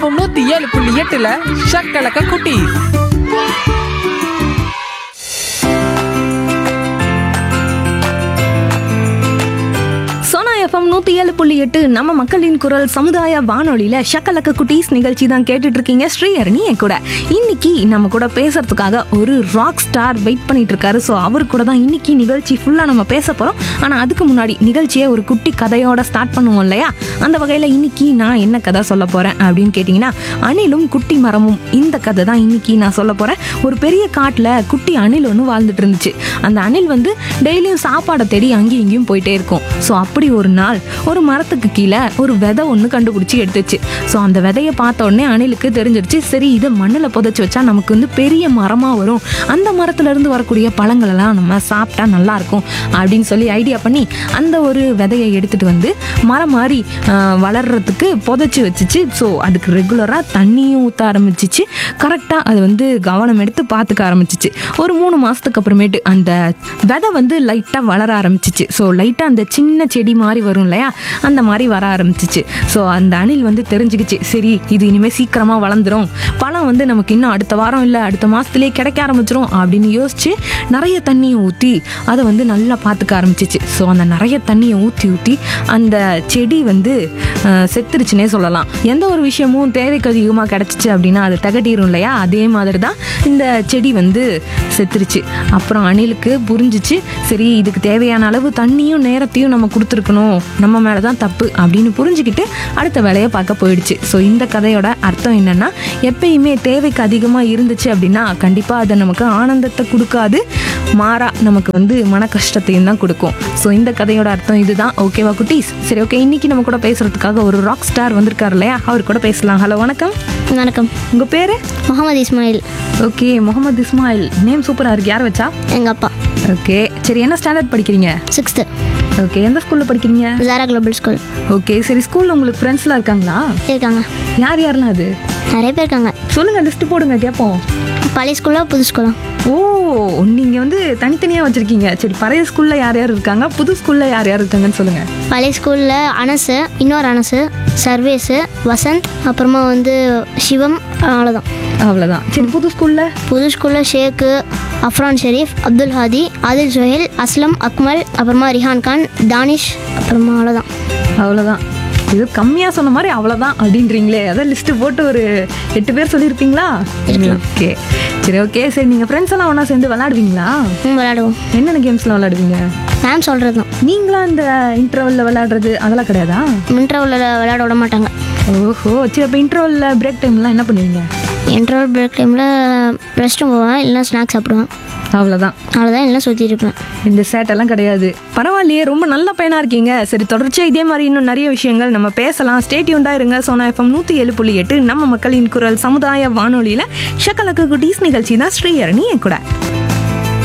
FM நூத்தி ஏழு புள்ளி எட்டுல ஷக்கலக்க குட்டி சோனா எஃப்எம் நூற்றி ஏழு புள்ளி எட்டு நம்ம மக்களின் குரல் சமுதாய வானொலியில் ஷக்கலக்க குட்டீஸ் நிகழ்ச்சி தான் கேட்டுட்டு இருக்கீங்க ஸ்ரீஹரணி என் கூட இன்னைக்கு நம்ம கூட பேசுறதுக்காக ஒரு ராக் ஸ்டார் வெயிட் பண்ணிட்டு இருக்காரு ஸோ அவர் கூட தான் இன்னைக்கு நிகழ்ச்சி ஃபுல்லாக நம்ம பேச போகிறோம் ஆனால் அதுக்கு முன்னாடி நிகழ்ச்சியை ஒரு குட்டி கதையோட ஸ்டார்ட் பண்ணுவோம் இல்லையா அந்த வகையில் இன்னைக்கு நான் என்ன கதை சொல்ல போகிறேன் அப்படின்னு கேட்டிங்கன்னா அணிலும் குட்டி மரமும் இந்த கதை தான் இன்னைக்கு நான் சொல்ல போகிறேன் ஒரு பெரிய காட்டில் குட்டி அணில் ஒன்று வாழ்ந்துட்டு இருந்துச்சு அந்த அணில் வந்து டெய்லியும் சாப்பாடை தேடி அங்கேயும் இங்கேயும் போயிட்டே இருக்கும் ஸோ அப்படி ஒரு நாள் ஒரு மரத்துக்கு கீழே ஒரு விதை ஒன்று கண்டுபிடிச்சி எடுத்துச்சு ஸோ அந்த விதையை பார்த்த உடனே அணிலுக்கு தெரிஞ்சிருச்சு சரி இதை மண்ணில் புதைச்சி வச்சா நமக்கு வந்து பெரிய மரமாக வரும் அந்த மரத்துல இருந்து வரக்கூடிய பழங்களெல்லாம் நம்ம சாப்பிட்டா நல்லா இருக்கும் அப்படின்னு சொல்லி ஐடியா பண்ணி அந்த ஒரு விதையை எடுத்துட்டு வந்து மரம் மாதிரி ஆஹ், வளர்றதுக்கு புதைச்சி வச்சுச்சு ஸோ அதுக்கு ரெகுலராக தண்ணியும் ஊற்ற ஆரம்பிச்சிச்சு கரெக்டாக அது வந்து கவனம் எடுத்து பார்த்துக்க ஆரம்பிச்சிச்சு ஒரு மூணு மாதத்துக்கு அப்புறமேட்டு அந்த விதை வந்து லைட்டாக வளர ஆரம்பிச்சிச்சு ஸோ லைட்டாக அந்த சின்ன செடி மாதிரி வரும் இல்லையா அந்த மாதிரி வர ஆரம்பிச்சிச்சு ஸோ அந்த அணில் வந்து தெரிஞ்சுக்கிச்சு சரி இது இனிமேல் சீக்கிரமாக வளர்ந்துரும் பழம் வந்து நமக்கு இன்னும் அடுத்த வாரம் இல்லை அடுத்த மாதத்துலேயே கிடைக்க ஆரம்பிச்சிரும் அப்படின்னு யோசிச்சு நிறைய தண்ணியை ஊற்றி அதை வந்து நல்லா பார்த்துக்க ஆரம்பிச்சிச்சு ஸோ அந்த நிறைய தண்ணியை ஊற்றி ஊற்றி அந்த செடி வந்து அஹ், செத்துருச்சுன்னே சொல்லலாம் எந்த ஒரு விஷயமும் தேவைக்கு அதிகமாக கிடச்சிச்சு அப்படின்னா அது தகட்டிரும் இல்லையா அதே மாதிரி தான் இந்த செடி வந்து செத்துருச்சு அப்புறம் அணிலுக்கு புரிஞ்சிச்சு சரி இதுக்கு தேவையான அளவு தண்ணியும் நேரத்தையும் நம்ம கொடுத்துருக்கணும் நம்ம மேலே தான் தப்பு அப்படின்னு புரிஞ்சுக்கிட்டு அடுத்த வேலையை பார்க்க போயிடுச்சு ஸோ இந்த கதையோட அர்த்தம் என்னன்னா எப்பயுமே தேவைக்கு அதிகமாக இருந்துச்சு அப்படின்னா கண்டிப்பாக அது நமக்கு ஆனந்தத்தை கொடுக்காது மாறா நமக்கு வந்து மன கஷ்டத்தையும் தான் கொடுக்கும் ஸோ இந்த கதையோட அர்த்தம் இதுதான் ஓகேவா குட்டீஸ் சரி ஓகே இன்னைக்கு நம்ம கூட பேசுறதுக்காக ஒரு ராக் ஸ்டார் வந்திருக்காரு இல்லையா அவர் கூட பேசலாம் ஹலோ வணக்கம் வணக்கம் உங்கள் பேர் முகமது இஸ்மாயில் ஓகே முகமது இஸ்மாயில் நேம் சூப்பராக இருக்கு யார் வச்சா எங்கள் அப்பா ஓகே சரி என்ன ஸ்டாண்டர்ட் படிக்கிறீங்க சிக்ஸ்த்து ஓகே எந்த ஸ்கூலில் படிக்கிறீங்க ஜாரா குளோபல் ஸ்கூல் ஓகே சரி ஸ்கூலில் உங்களுக்கு ஃப்ரெண்ட்ஸ்லாம் இருக்காங்களா இருக்காங்க யார் யாரெல்லாம் அது நிறைய பேர் இருக்காங்க சொல்லுங்க லிஸ்ட் போடுங்க கேட்போம் பழைய ஸ்கூலா புது ஸ்கூலா ஓ நீங்கள் வந்து தனித்தனியாக வச்சுருக்கீங்க சரி பழைய ஸ்கூலில் யார் யார் இருக்காங்க புது ஸ்கூலில் யார் யார் இருக்காங்கன்னு சொல்லுங்கள் பழைய ஸ்கூலில் அனசு இன்னொரு அனசு சர்வேஸு வசந்த் அப்புறமா வந்து சிவம் அவ்வளோதான் அவ்வளோதான் சரி புது ஸ்கூலில் புது ஸ்கூலில் ஷேக்கு அஃப்ரான் ஷெரீஃப் அப்துல் ஹாதி ஆதில் ஜோஹேல் அஸ்லம் அக்மல் அப்புறமா ரிஹான் கான் தானிஷ் அப்புறமா அவ்வளோதான் அவ்வளோதான் இது கம்மியாக சொன்ன மாதிரி அவ்வளோதான் அப்படின்றீங்களே அதான் லிஸ்ட்டு போட்டு ஒரு எட்டு பேர் சொல்லியிருப்பீங்களா ஓகே சரி ஓகே சரி நீங்கள் ஃப்ரெண்ட்ஸ் எல்லாம் ஒன்றா சேர்ந்து விளாடுவீங்களா ம் விளையாடுவோம் என்னென்ன கேம்ஸ்லாம் விளாடுவீங்க மேம் சொல்கிறது தான் நீங்களா இந்த இன்டர்வலில் விளையாடுறது அதெல்லாம் கிடையாதா இன்டர்வலில் விளையாட விட மாட்டாங்க ஓஹோ சரி அப்போ இன்டர்வலில் பிரேக் டைம்லாம் என்ன பண்ணுவீங்க இன்டர்வல் பிரேக் டைமில் ரெஸ்ட் ரூம் போவேன் இல்லைன்னா ஸ்நாக்ஸ் சாப்பிடுவேன் அவ்வளோதான் அவ்வளோதான் இல்லைன்னா சுற்றிட்டு இருப்பேன் இந்த சேட்டெல்லாம் கிடையாது பரவாயில்லையே ரொம்ப நல்ல பையனாக இருக்கீங்க சரி தொடர்ச்சியாக இதே மாதிரி இன்னும் நிறைய விஷயங்கள் நம்ம பேசலாம் ஸ்டேட்யூண்டாக இருங்க சோனா எஃப்எம் நூற்றி ஏழு புள்ளி எட்டு நம்ம மக்களின் குரல் சமுதாய வானொலியில் ஷக்கலக்கு குட்டீஸ் நிகழ்ச்சி தான் ஸ்ரீஹரணி என் கூட